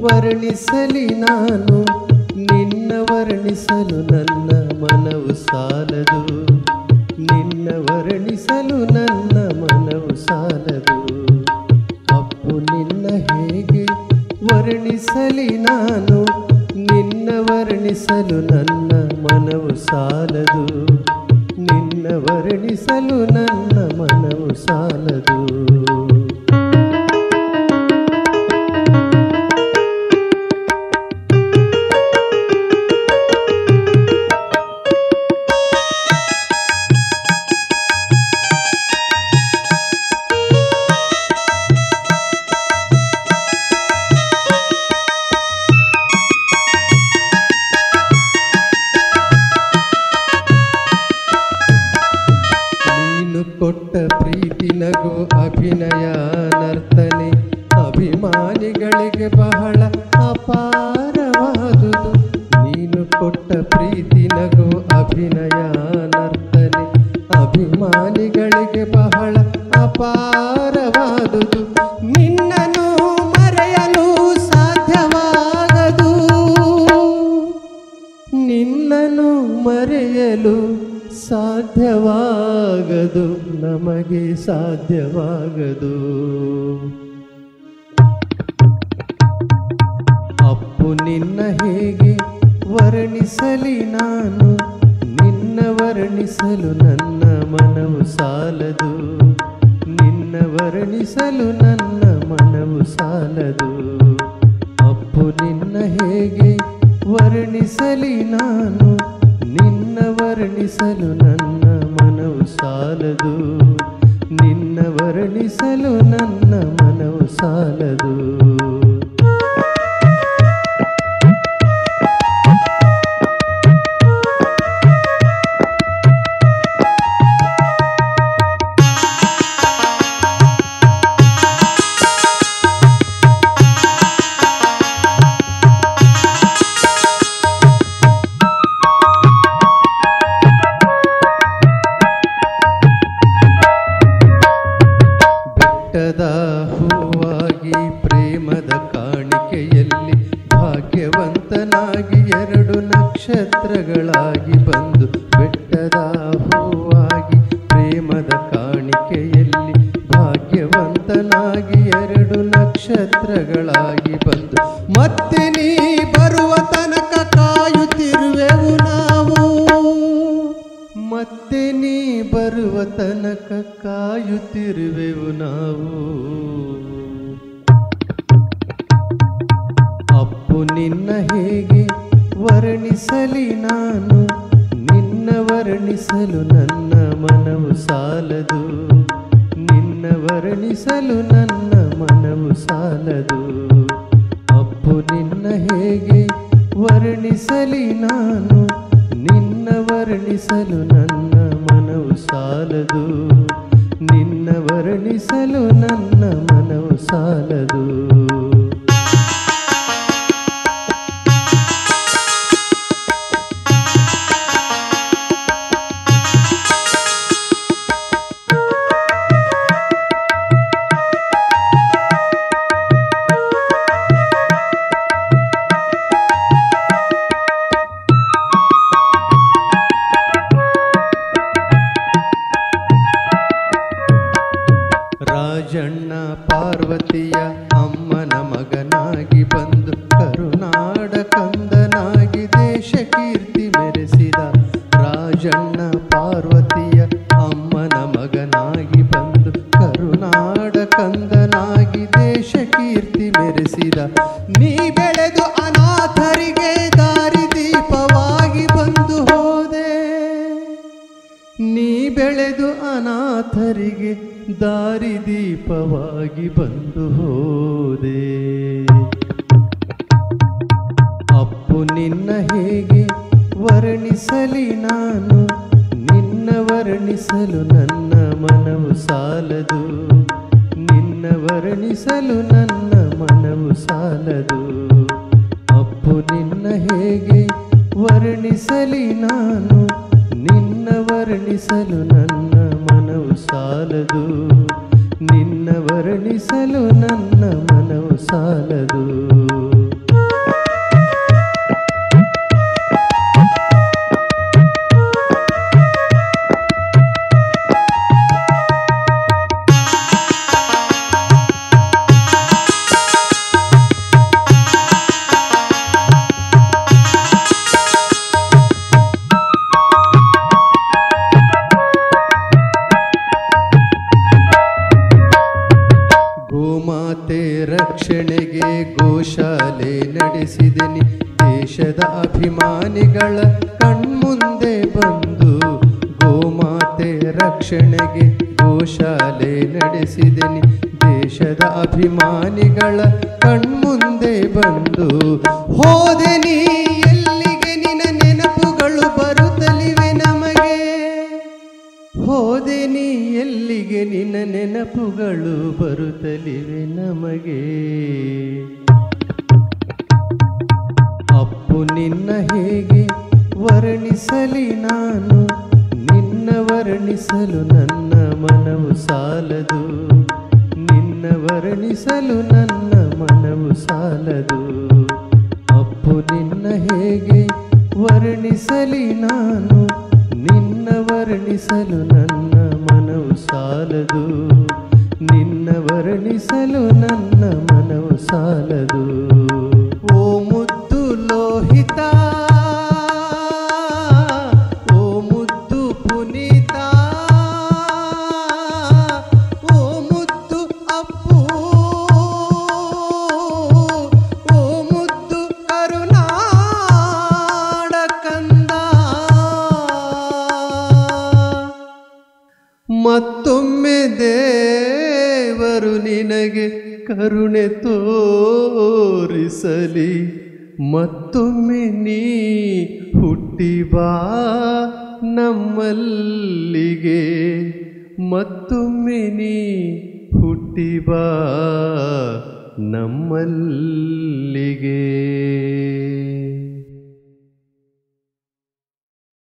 ವರ್ಣಿಸಲಿ ನಾನು ನಿನ್ನ ವರ್ಣಿಸಲು ನನ್ನ ಮನವು ಸಾಲದು ನಿನ್ನ ವರ್ಣಿಸಲು ನನ್ನ ಮನವು ಸಾಲದು ಅಪ್ಪು ನಿನ್ನ ಹೇಗೆ ವರ್ಣಿಸಲಿ ನಾನು ನಿನ್ನ ವರ್ಣಿಸಲು ನನ್ನ ಮನವು ಸಾಲದು ನಿನ್ನ ವರ್ಣಿಸಲು ನನ್ನ ಮನವು ಸಾಲದು ನೀನು ಕೊಟ್ಟ ಪ್ರೀತಿ ನಗು ಅಭಿನಯ ನರ್ತನೆ ಅಭಿಮಾನಿಗಳಿಗೆ ಬಹಳ ಅಪಾರವಾದುದು ನೀನು ಕೊಟ್ಟ ಪ್ರೀತಿ ನಗು ಅಭಿನಯ ನರ್ತನೆ ಅಭಿಮಾನಿಗಳಿಗೆ ಬಹಳ ಅಪಾರವಾದುದು ನಿನ್ನನ್ನು ಮರೆಯಲು ಸಾಧ್ಯವಾಗದು ನಿನ್ನನ್ನು ಮರೆಯಲು ಸಾಧ್ಯವಾಗದು ನಮಗೆ ಸಾಧ್ಯವಾಗದು ಅಪ್ಪು ನಿನ್ನ ಹೇಗೆ ವರ್ಣಿಸಲಿ ನಾನು ನಿನ್ನ ವರ್ಣಿಸಲು ನನ್ನ ಮನವು ಸಾಲದು ನಿನ್ನ ವರ್ಣಿಸಲು ನನ್ನ ಮನವು ಸಾಲದು ಅಪ್ಪು ನಿನ್ನ ಹೇಗೆ ವರ್ಣಿಸಲಿ ನಾನು ನಿನ್ನ ವರ್ಣಿಸಲು ನನ್ನ ಮನವು ಸಾಲದು ನಿನ್ನ ವರ್ಣಿಸಲು ನನ್ನ ಮನವು ಸಾಲದು ಬೆಟ್ಟದ ಹೂವಾಗಿ ಪ್ರೇಮದ ಕಾಣಿಕೆಯಲ್ಲಿ ಭಾಗ್ಯವಂತನಾಗಿ ಎರಡು ನಕ್ಷತ್ರಗಳಾಗಿ ಬಂದು ಬೆಟ್ಟದ ಹೂವಾಗಿ ಪ್ರೇಮದ ಕಾಣಿಕೆಯಲ್ಲಿ ಭಾಗ್ಯವಂತನಾಗಿ ಎರಡು ನಕ್ಷತ್ರಗಳಾಗಿ ಬಂದು ಮತ್ತೆ ನೀ ಬರುವ ತನಕ ಕಾಯುತ್ತಿರುವೆವು ನಾವು ಮತ್ತೆ ನೀ ಬರುವ ತನಕ ಕಾಯುತ್ತಿರುವೆವು ನಾವು ಅಪ್ಪು ನಿನ್ನ ಹೇಗೆ ವರ್ಣಿಸಲಿ ನಾನು ನಿನ್ನ ವರ್ಣಿಸಲು ನನ್ನ ಮನವು ಸಾಲದು ನಿನ್ನ ವರ್ಣಿಸಲು ನನ್ನ ಮನವು ಸಾಲದು ಅಪ್ಪು ನಿನ್ನ ಹೇಗೆ ವರ್ಣಿಸಲಿ ನಾನು ನಿನ್ನ ವರ್ಣಿಸಲು ನನ್ನ ಮನವು ಸಾಲದು ನಿನ್ನ ವರ್ಣಿಸಲು ನನ್ನ ಮನವು ಸಾಲದು ರಾಜಣ್ಣ ಪಾರ್ವತಿಯ ಅಮ್ಮನ ಮಗನಾಗಿ ಬಂದು ಕರುನಾಡ ಕಂದನಾಗಿ ದೇಶ ಕೀರ್ತಿ ಮೆರೆಸಿದ ರಾಜಣ್ಣ ಪಾರ್ವತಿಯ ಅಮ್ಮನ ಮಗನಾಗಿ ಬಂದು ಕರುನಾಡ ಕಂದನಾಗಿ ದೇಶ ಕೀರ್ತಿ ಮೆರೆಸಿದ ನೀ ಬೆಳೆದು ಅನಾಥರಿಗೆ ದಾರಿ ದೀಪವಾಗಿ ಬಂದು ಹೋದೆ ನೀ ಬೆಳೆದು ಅನಾಥರಿಗೆ ದಾರಿ ದೀಪವಾಗಿ ಬಂದು ಹೋದೆ ಅಪ್ಪು ನಿನ್ನ ಹೇಗೆ ವರ್ಣಿಸಲಿ ನಾನು ನಿನ್ನ ವರ್ಣಿಸಲು ನನ್ನ ಮನವು ಸಾಲದು ನಿನ್ನ ವರ್ಣಿಸಲು ನನ್ನ ಮನವು ಸಾಲದು ಅಪ್ಪು ನಿನ್ನ ಹೇಗೆ ವರ್ಣಿಸಲಿ ನಾನು ನಿನ್ನ ವರ್ಣಿಸಲು ನನ್ನ ಮನವು ಸಾಲದು ನಿನ್ನ ವರ್ಣಿಸಲು ನನ್ನ ಮನವು ಸಾಲದು ಗೋಮಾತೆ ರಕ್ಷಣೆಗೆ ಗೋಶಾಲೆ ನಡೆಸಿದನಿ ದೇಶದ ಅಭಿಮಾನಿಗಳ ಕಣ್ಮುಂದೆ ಬಂದು ಗೋಮಾತೆ ರಕ್ಷಣೆಗೆ ಗೋಶಾಲೆ ನಡೆಸಿದನಿ ದೇಶದ ಅಭಿಮಾನಿಗಳ ಕಣ್ಮುಂದೆ ಬಂದು ಹೋದೆ ನೀ ಎಲ್ಲಿಗೆ ನಿನ್ನ ನೆನಪುಗಳು ಬರುತ್ತಲಿವೆ ನಮಗೆ ಹೋದೆ ನೀ ಎಲ್ಲಿಗೆ ನಿನ್ನ ನೆನಪುಗಳು ಬರುತ್ತಲಿವೆ ನಮಗೆ ಅಪ್ಪು ನಿನ್ನ ಹೇಗೆ ವರ್ಣಿಸಲಿ ನಾನು ನಿನ್ನ ವರ್ಣಿಸಲು ನನ್ನ ಮನವು ಸಾಲದು ನಿನ್ನ ವರ್ಣಿಸಲು ನನ್ನ ಮನವು ಸಾಲದು ಅಪ್ಪು ನಿನ್ನ ಹೇಗೆ ವರ್ಣಿಸಲಿ ನಾನು ನಿನ್ನ ವರ್ಣಿಸಲು ನನ್ನ ಮನವು ಸಾಲದು ನಿನ್ನ ವರ್ಣಿಸಲು ನನ್ನ ಮನವು ಸಾಲದು ಓ ಮುದ್ದು ಲೋಹಿತ ಓ ಮುದ್ದು ಪುನೀತ ಓ ಮುದ್ದು ಅಪ್ಪು ಓ ಮುದ್ದು ಕರುನಾಡ ಕಂದ ಮತ್ತೊಮ್ಮೆ ದೇವರು ನಿನಗೆ ಕರುಣೆ ತೋರಿಸಲಿ ಮತ್ತೊಮ್ಮೆ ನೀ ಹುಟ್ಟಿ ಬಾ ನಮ್ಮಲ್ಲಿಗೆ ಮತ್ತೊಮ್ಮೆ ನೀ ಹುಟ್ಟಿ ಬಾ ನಮ್ಮಲ್ಲಿಗೆ